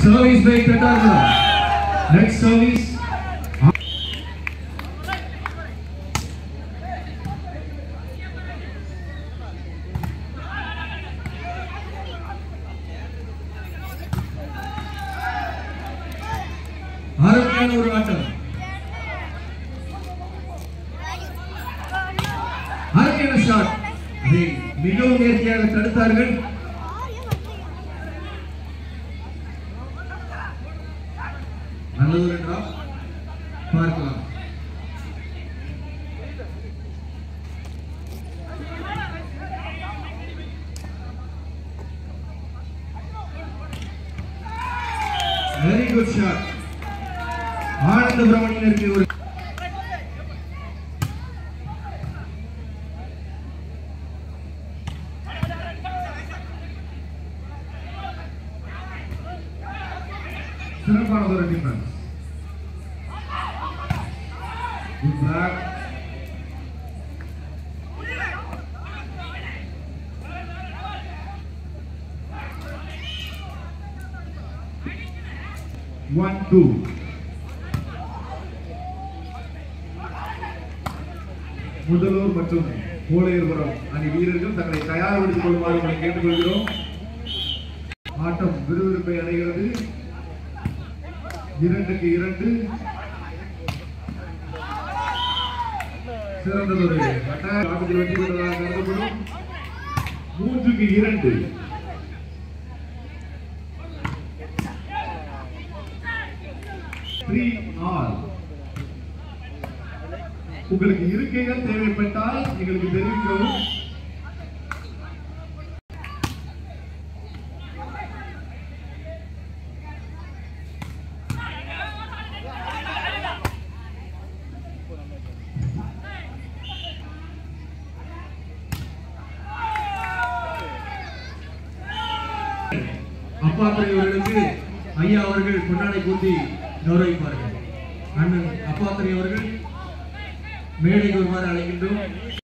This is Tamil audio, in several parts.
Service by Katarga. Next service. அருமையான ஒரு ஆட்டம் அருமையான ஷாட் அதை மிகவும் நேர்த்தியாக தடுத்தார்கள் நல்லது ஒரு டிராப் பார்க்கலாம் வெரி குட் ஷாட் ஆனந்தபுரம் அணியினருக்கு ஒரு சிறப்பான ஒரு டிஃபரன்ஸ் குட் பேக் ஒன் டூ முதல்வர் மற்றும் கோடையர்புரம் அணி வீரர்கள் தங்களை தயார்படுத்திக் கொள்ளுமாறு உங்களை கேட்டுக்கொள்கிறோம் ஆட்டம் விறுவிறுப்பை அடைகிறது இரண்டுக்கு இரண்டு சிறந்ததொரு கட்டாய ஆட்டத்தில் வெற்றி பெற்றதாக கருதப்படும் மூன்றுக்கு இரண்டு த்ரீ ஆல் உங்களுக்கு இருக்கைகள் தேவைப்பட்டால் எங்களுக்கு தெரிவிக்கவும் அப்பாத்துறை அவர்களுக்கு ஐயா அவர்கள் பொன்னாடை கூட்டி கௌரவிப்பார்கள் அண்ணன் அப்பாத்துறை அவர்கள் மேடைக்கு வருமாறு அழைக்கின்றோம்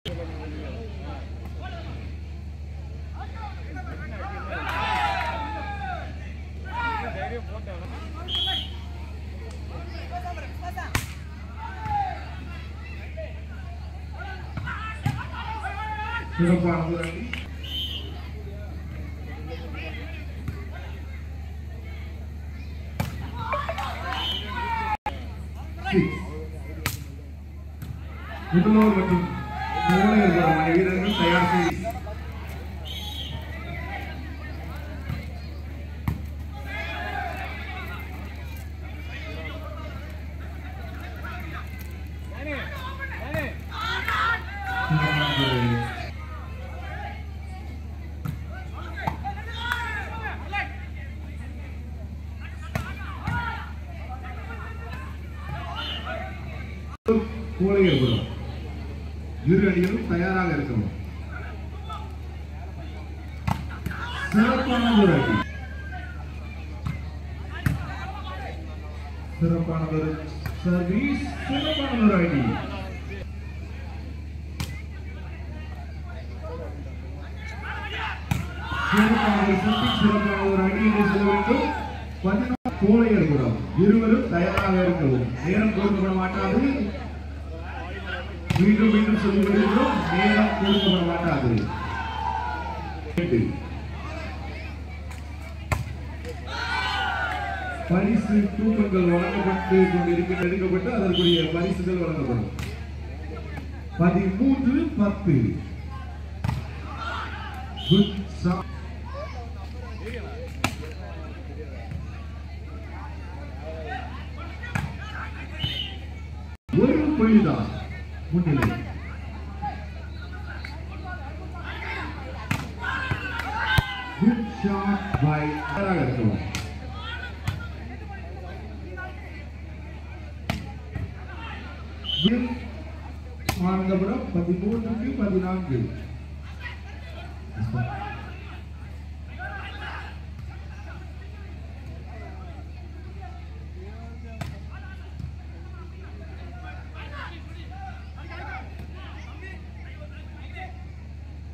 சிறப்பான ஒரு அணி. Six. முதல்வர் மற்றும் கோடையர்புரம் அணி வீரர்கள் தயார் செய்து கோடையர்புரம் இரு அணிகளும் தயாராக இருக்கணும் சிறப்பான ஒரு அணி சிறப்பான ஒரு சர்வீஸ் சிறப்பான ஒரு அணி சிறப்பான ஒரு சர்வீஸ் சிறப்பான ஒரு அணி என்று சொல்ல வேண்டும் பதினாறு கோடையர்புரம் இருவரும் தயாராக இருக்கவும் நேரம் கொடுக்கப்பட மாட்டாது மீண்டும் மீண்டும் சொல்லி வருகிறோம் நேரம் கொடுக்கப்பட மாட்டாது எட்டு. பரிசு தூக்கங்கள் வழங்கப்பட்டு கொண்டிருக்க எடுக்கப்பட்டு அதற்குரிய பரிசுகள் வழங்கப்படும் பதிமூன்று பத்து குட் சா- ஒரு புள்ளிதான் முன்னிலை குட் ஷாட் பை தயாராக இருக்கணும் வில் ஆனந்தபுரம் பதிமூன்றுக்கு பதினான்கு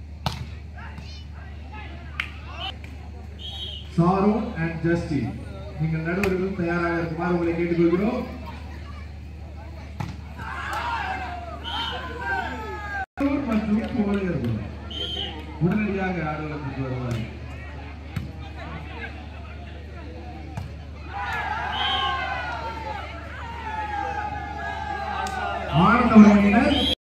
Saron and Justin நீங்கள் நடுவர்களும் தயாராக இருக்குமாறு உங்களை கேட்டுக்கொள்கிறோம் மற்றும் கோழியர்கள் உடனடியாக ஆடுகளத்துக்கு வருவார்கள் ஆனந்த உறவினர்